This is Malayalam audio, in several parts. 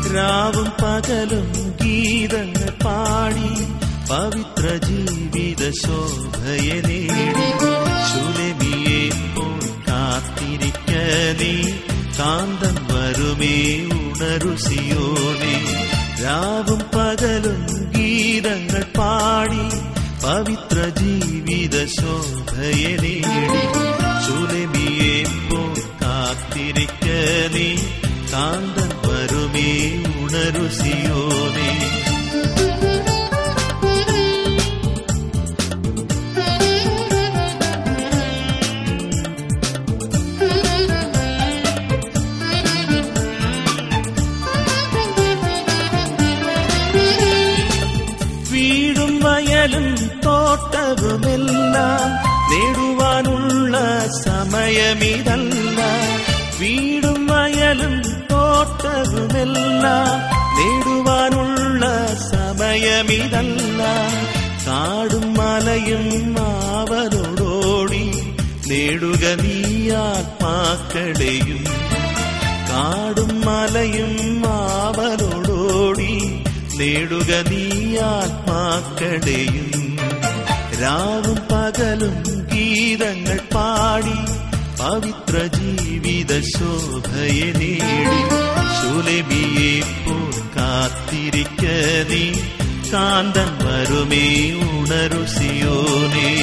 രാവും പകലും ഗീതങ്ങൾ പാടി പവിത്ര ജീവിത ശോഭയെ നേടി ശുലമിയെ പോൽ കാത്തിരിക്ക നീ കാന്തൻ വരുമേ ഉണരുസിയോനെ രാവും പകലും ഗീതങ്ങൾ പാടി പവിത്ര ജീവിത ശോഭയെ നേടി ശുലമിയെ പോൽ കാത്തിരിക്ക നീ കാന്തൻ വരുമേ ഉണരുസിയോനെ വീടും വയലും തോട്ടവുമെല്ലാം നേടുവാനുള്ള സമയമിതല്ല വീടും വയലും തോട്ടവുമെല്ലാം നേടുവാനുള്ള സമയമിതല്ല കാടും മലയും ആവലോടോടി നേടുക നീ ആത്മാക്കളെയും കാടും മലയും ആവലോടോടി നേടുക നീ ആത്മാക്കളെയും രാവും പകലും ഗീതങ്ങൾ പാടി പവിത്ര ജീവിത ശോഭയെ നേടി ശുലബിയെ പോൽ കാത്തിരിക്ക നീ കാന്തൻ വരുമേ ഉണരുസിയോനേ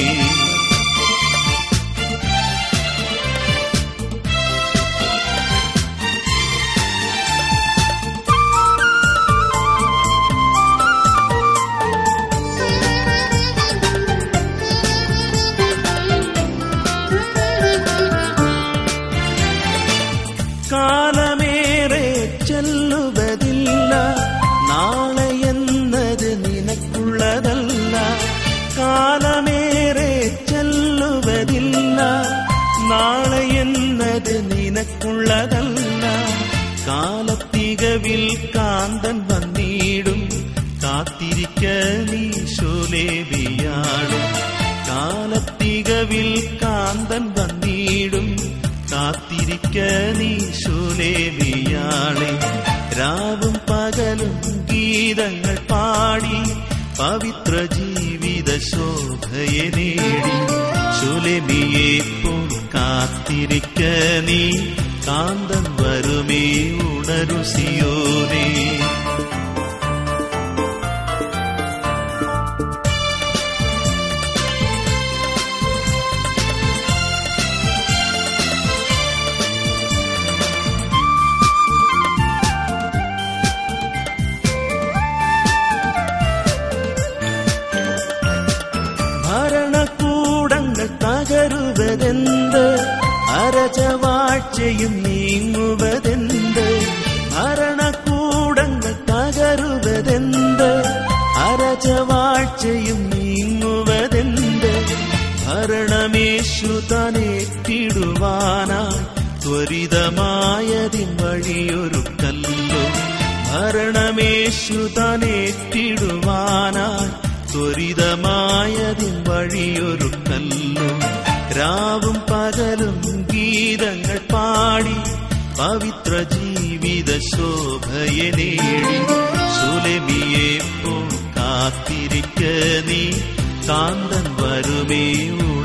കാലമേറെ ചെല്ലുവതില്ല നാളെ എന്നത് നിനക്കുള്ളതല്ല കാലമേറെ ചെല്ലുവതില്ല നാളെ എന്നത് നിനക്കുള്ളതല്ല കാലത്തികവിൽ കാന്തൻ വന്നിടും കാത്തിരിക്ക നീ ശോലേബിയാടും കാലത്തികവിൽ കാന്തൻ വന്നിടും കാത്തിരിക്ക നീ ശൂലേവിയാളെ രാവും പകലും ഗീതങ്ങൾ പാടി പവിത്ര ജീവിത ശോഭയെ നേടി ശുലമിയെ പോൽ കാത്തിരിക്ക നീ കാന്തൻ വരുമേ ഉണരുസിയോനേ ഭരണകൂടങ്ങൾ തകരുവതെന്ത് അരജവാഴ്ചയും നീങ്ങുവതെന്ത് ഭരണകൂടങ്ങൾ തകരുവതെന്ത് അരജവാഴ്ചയും നീങ്ങുവതെന്ത് ഭരണമേശു തനേറ്റിടുവാനായി ത്വരിതമായതിൻ വഴിയൊരുക്കല്ലോ ഭരണമേശു തനേറ്റിടുവാനായി ത്വരിതമായതിൻ വഴിയൊരുക്കല്ലോ രാവും പകലും ഗീതങ്ങൾ പാടി പവിത്ര ജീവിത ശോഭയെ നേടി സുലമിയെ പോൽ കാത്തിരിക്ക നീ കാന്തൻ വരുമേ